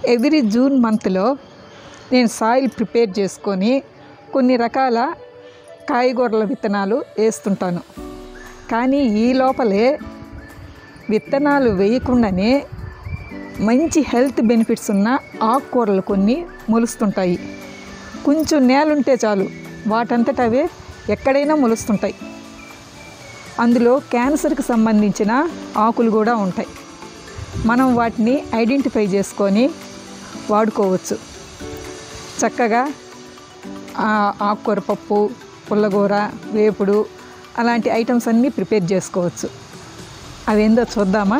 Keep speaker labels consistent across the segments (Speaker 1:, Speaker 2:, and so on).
Speaker 1: every June మంత్లో నేను soil prepare చేసుకొని కొన్ని రకాల కాయగూరల విత్తనాలు వేస్తుంటాను కానీ ఈ లోపలే విత్తనాలు వేయకుండానే మంచి హెల్త్ బెనిఫిట్స్ ఉన్న ఆకుకూరలు కొన్ని మొలుస్తుంటాయి కొంచెం నేలుంటే చాలు వాటంతట అవే ఎక్కడైనా మొలుస్తుంటాయి అందులో క్యాన్సర్కి సంబంధించిన ఆకులు కూడా ఉంటాయి మనం వాటిని ఐడెంటిఫై చేసుకొని వాడుకోవచ్చు చక్కగా ఆ ఆకుకూర పప్పు పుల్లగూర వేపుడు అలాంటి ఐటమ్స్ అన్నీ ప్రిపేర్ చేసుకోవచ్చు అవేందో చూద్దామా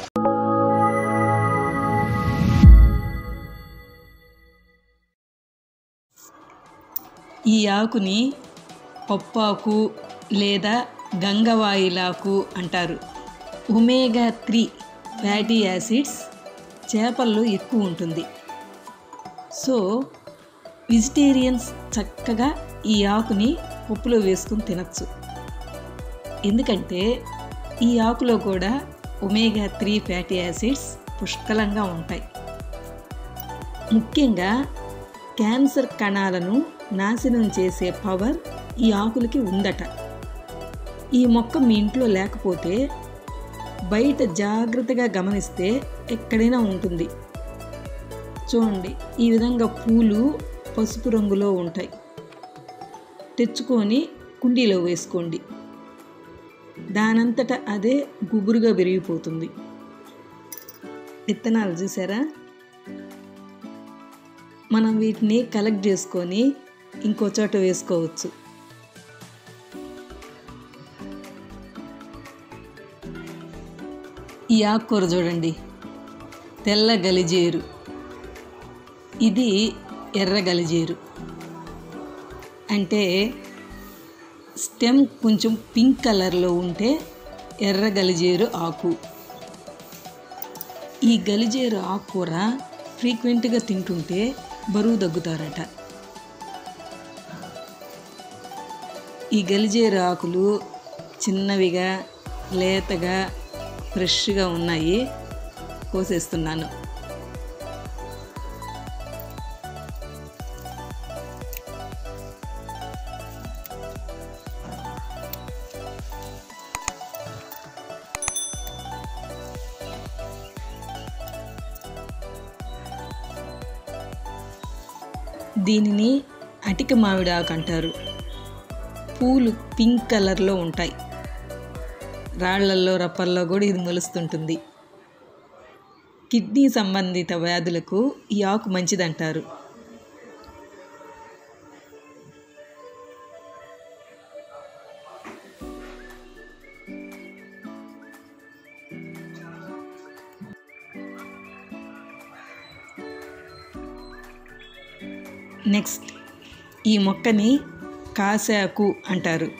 Speaker 2: ఈ ఆకుని పప్పాకు లేదా గంగవాయిలాకు అంటారు ఒమేగా త్రీ ఫ్యాటీ యాసిడ్స్ చేపల్లో ఎక్కువ ఉంటుంది సో వెజిటేరియన్స్ చక్కగా ఈ ఆకుని పప్పులో వేసుకుని తినచ్చు ఎందుకంటే ఈ ఆకులో కూడా ఒమేగా త్రీ ఫ్యాటీ యాసిడ్స్ పుష్కలంగా ఉంటాయి ముఖ్యంగా క్యాన్సర్ కణాలను నాశనం చేసే పవర్ ఈ ఆకులకి ఉందట ఈ మొక్క మీ ఇంట్లో లేకపోతే బయట జాగ్రత్తగా గమనిస్తే ఎక్కడైనా ఉంటుంది చూడండి ఈ విధంగా పూలు పసుపు రంగులో ఉంటాయి తెచ్చుకొని కుండీలో వేసుకోండి దానంతట అదే గుబురుగా పెరిగిపోతుంది విత్తనాలు చూసారా మనం వీటిని కలెక్ట్ చేసుకొని ఇంకో చోట వేసుకోవచ్చు ఈ ఆకుకూర చూడండి తెల్ల గలిజేరు ఇది ఎర్ర గలిజేరు అంటే స్టెమ్ కొంచెం పింక్ కలర్లో ఉంటే ఎర్ర గలిజేరు ఆకు ఈ గలిజేరు ఆకుకూర ఫ్రీక్వెంట్గా తింటుంటే బరువు తగ్గుతారట ఈ గలిజేరు ఆకులు చిన్నవిగా లేతగా ఫ్రెష్గా ఉన్నాయి కోసేస్తున్నాను దీనిని అటిక మామిడాకు అంటారు పూలు పింక్ కలర్లో ఉంటాయి రాళ్లల్లో రప్పల్లో కూడా ఇది మొలుస్తుంటుంది కిడ్నీ సంబంధిత వ్యాధులకు ఈ ఆకు మంచిదంటారు నెక్స్ట్ ఈ మొక్కని కాసాకు అంటారు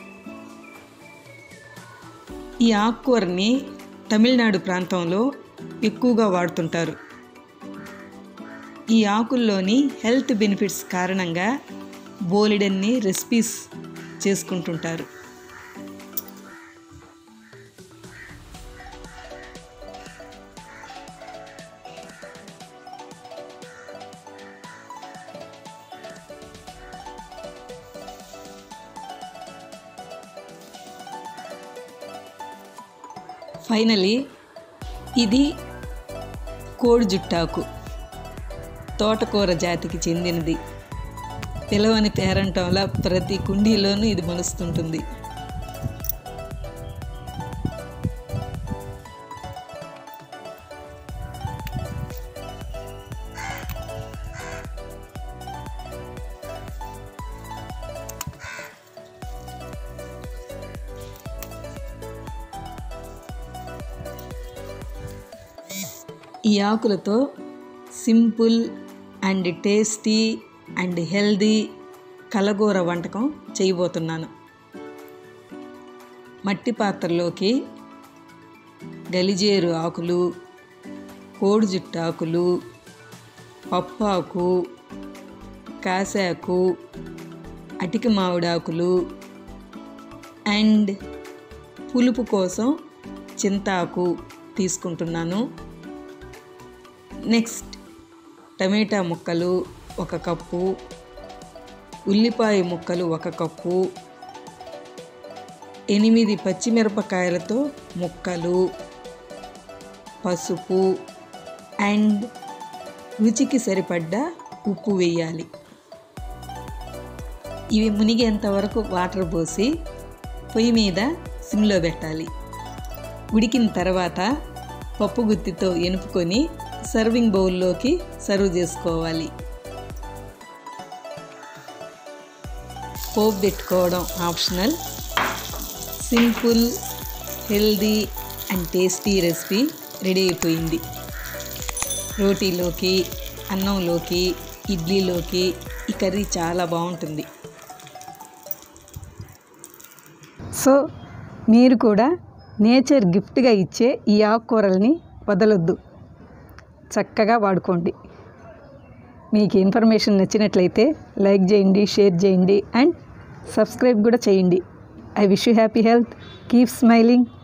Speaker 2: ఈ ఆకుకూరని తమిళనాడు ప్రాంతంలో ఎక్కువగా వాడుతుంటారు ఈ ఆకుల్లోని హెల్త్ బెనిఫిట్స్ కారణంగా బోలెడన్ని రెసిపీస్ చేసుకుంటుంటారు ఫైనలీ ఇది కోడి జుట్టాకు తోటకూర జాతికి చెందినది పిలవని పేరంటంలా ప్రతి కుండీలోనూ ఇది మొలుస్తుంటుంది ఈ ఆకులతో simple and tasty and healthy కలగూర వంటకం చేయబోతున్నాను మట్టి పాత్రలోకి గలిజేరు ఆకులు కోడి జుట్టాకులు పప్పాకు కాసాకు అటిక మామిడాకులు అండ్ పులుపు కోసం చింతాకు తీసుకుంటున్నాను నెక్స్ట్ టమాటా ముక్కలు ఒక కప్పు ఉల్లిపాయ ముక్కలు ఒక కప్పు ఎనిమిది పచ్చిమిరపకాయలతో ముక్కలు పసుపు అండ్ రుచికి సరిపడ్డ ఉప్పు వేయాలి ఇవి మునిగేంత వరకు వాటర్ పోసి పొయ్యి మీద సిమ్లో పెట్టాలి ఉడికిన తర్వాత పప్పు గుత్తితో ఎనుపుకొని సర్వింగ్ బౌల్లోకి సర్వ్ చేసుకోవాలి పోపు పెట్టుకోవడం optional simple healthy and tasty recipe ready అయిపోయింది రోటీలోకి అన్నంలోకి ఇడ్లీలోకి ఈ కర్రీ చాలా బాగుంటుంది
Speaker 1: సో మీరు కూడా నేచర్ గిఫ్ట్గా ఇచ్చే ఈ ఆకుకూరల్ని వదలొద్దు చక్కగా వాడుకోండి మీకు ఇన్ఫర్మేషన్ నచ్చినట్లయితే లైక్ చేయండి షేర్ చేయండి అండ్ సబ్స్క్రైబ్ కూడా చేయండి I wish you happy health keep smiling